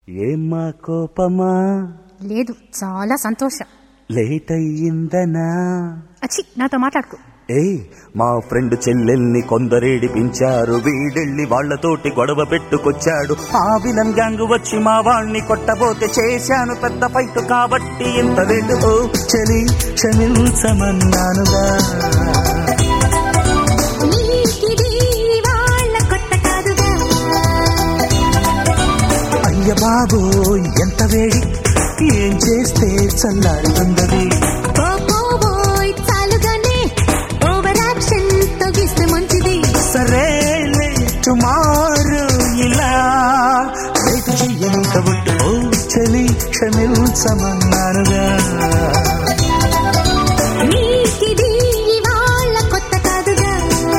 ఏమ్మా కోపమా లేదు చాలా సంతోషం లేట్ అయ్యిందనా అచ్చి నాతో మాట్లాడుకో ఏయ్ మా ఫ్రెండ్ చెల్లెల్ని కొందరేడిపించారు వీడెళ్ళి వాళ్లతోటి గొడవ పెట్టుకొచ్చాడు ఆ విలన్ గ్యాంగ్ వచ్చి మా వాణ్ణి కొట్టబోతే చేశాను పెద్ద ఫైట్ కాబట్టి ఇంత లేటు ఓ చలి క్షమించమన్నానుగా నీకిది వాళ్ళ కొత్త కాదుగా అయ్య బాబు ఎంత వేడి ఏం చేస్తే చల్లారుతుందది పోపోబోయ్ చాలుగానే ఓవర్ యాక్షన్ తొగిస్తే మంచిది సరేలే టుమారో ఇలా రేపు చెయ్యని కాబట్టి ఓ చలి క్షమించమన్నానుగా నీకిది వాళ్ళ కొత్త కాదుగా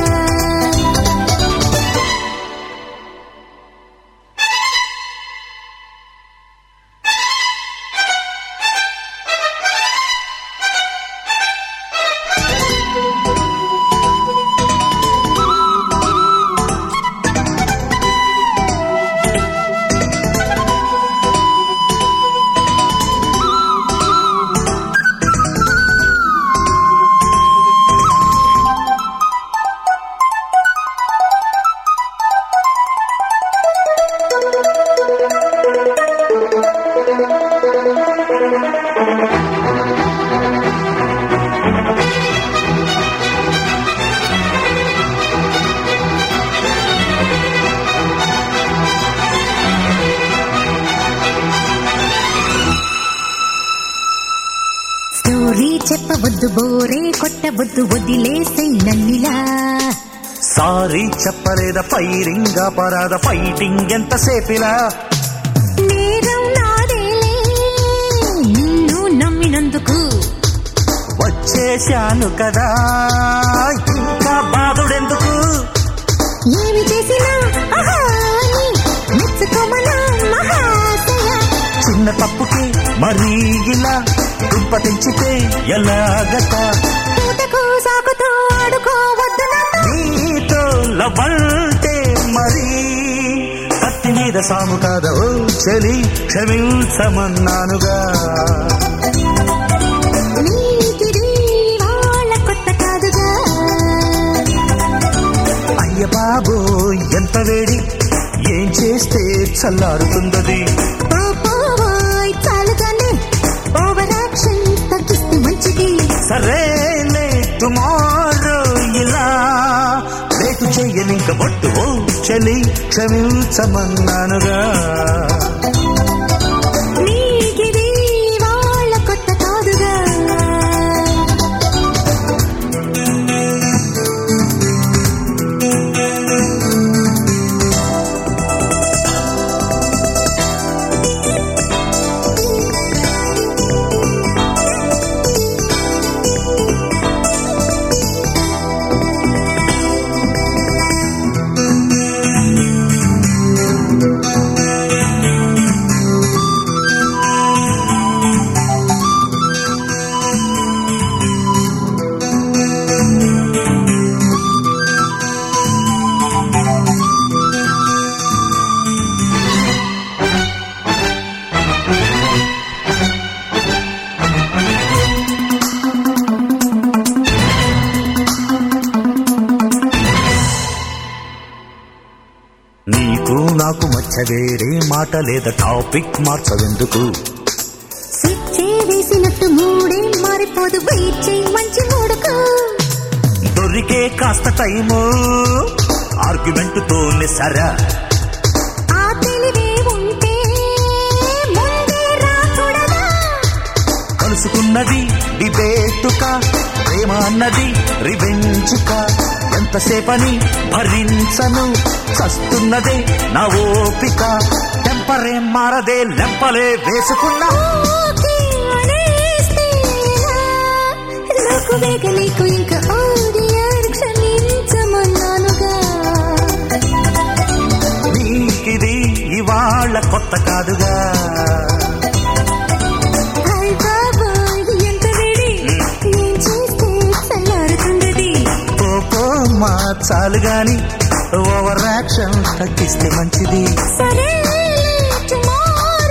స్టోరీ చెప్పవద్దు బోరే కొట్టవద్దు వదిలేసే నన్నిలా సారీ చెప్పలేద ఫైరింగ్ అపరాధ ఫైటింగ్ ఎంతసేపిలా నేరం నాదేలే నిన్ను నమ్మినందుకు వచ్చేశాను కదా ఇంకా బాధుడెందుకు ఏమి చేసినా ఆహా అని మెచ్చుకోమనా మహాశయ చిన్న తప్పుకి మరీ ఇలా దుంప తెంచితే ఎలాగట పూటకు సాకుతో ఆడుకోవద్దు నాతో. నీతో లవంటే మరి కత్తి మీద సాము కాదా ఓ చలి క్షమించమన్నానుగా నీకిది వాళ్ళ కొత్త కాదుగా అయ్య బాబు ఎంత వేడి ఏం చేస్తే చల్లారుతుందది పోపోయ్ చాలుగానే ఓవర్ యాక్షన్ తగ్గిస్తే మంచిది సరేలే టుమారో ఇలా రేటు చెయ్యనింక బొట్టు ఓ చలి క్షమించమన్నానుగా నీకిది వాళ్ళ కొత్త కాదుగా నీకు నాకు మధ్య వేరే మాట లేదా టాపిక్ మార్చవెందుకు స్విచ్చే వేసినట్టు మూడే మారిపోదు వెయిట్ చేయి మంచి మూడుకు దొరికే కాస్త టైము ఆర్గ్యుమెంట్ తోనే సరా ఆ తెలివే ఉంటే ముందే రాకూడదా కలుసుకున్నది డిబేటుక ప్రేమ అన్నది రివెంజుక ఎంతసేపని భరించను చస్తున్నదే నా ఓపిక టెంపరే మారదే లెంపలే వేసుకున్నా ఓకే అనేస్తేనా? నాకు వేగ నీకు ఇంకా ఓడియారు క్షమించమన్నానుగా నీకిది ఇవాళ కొత్త కాదుగా హాయ్ బాబాయ్ ఎంత వేడి ఏం చేస్తే చల్లారుతుందది పోపో మా చాలు గాని ఓవర్ యాక్షన్ తగ్గిస్తే మంచిది సరే tomorrow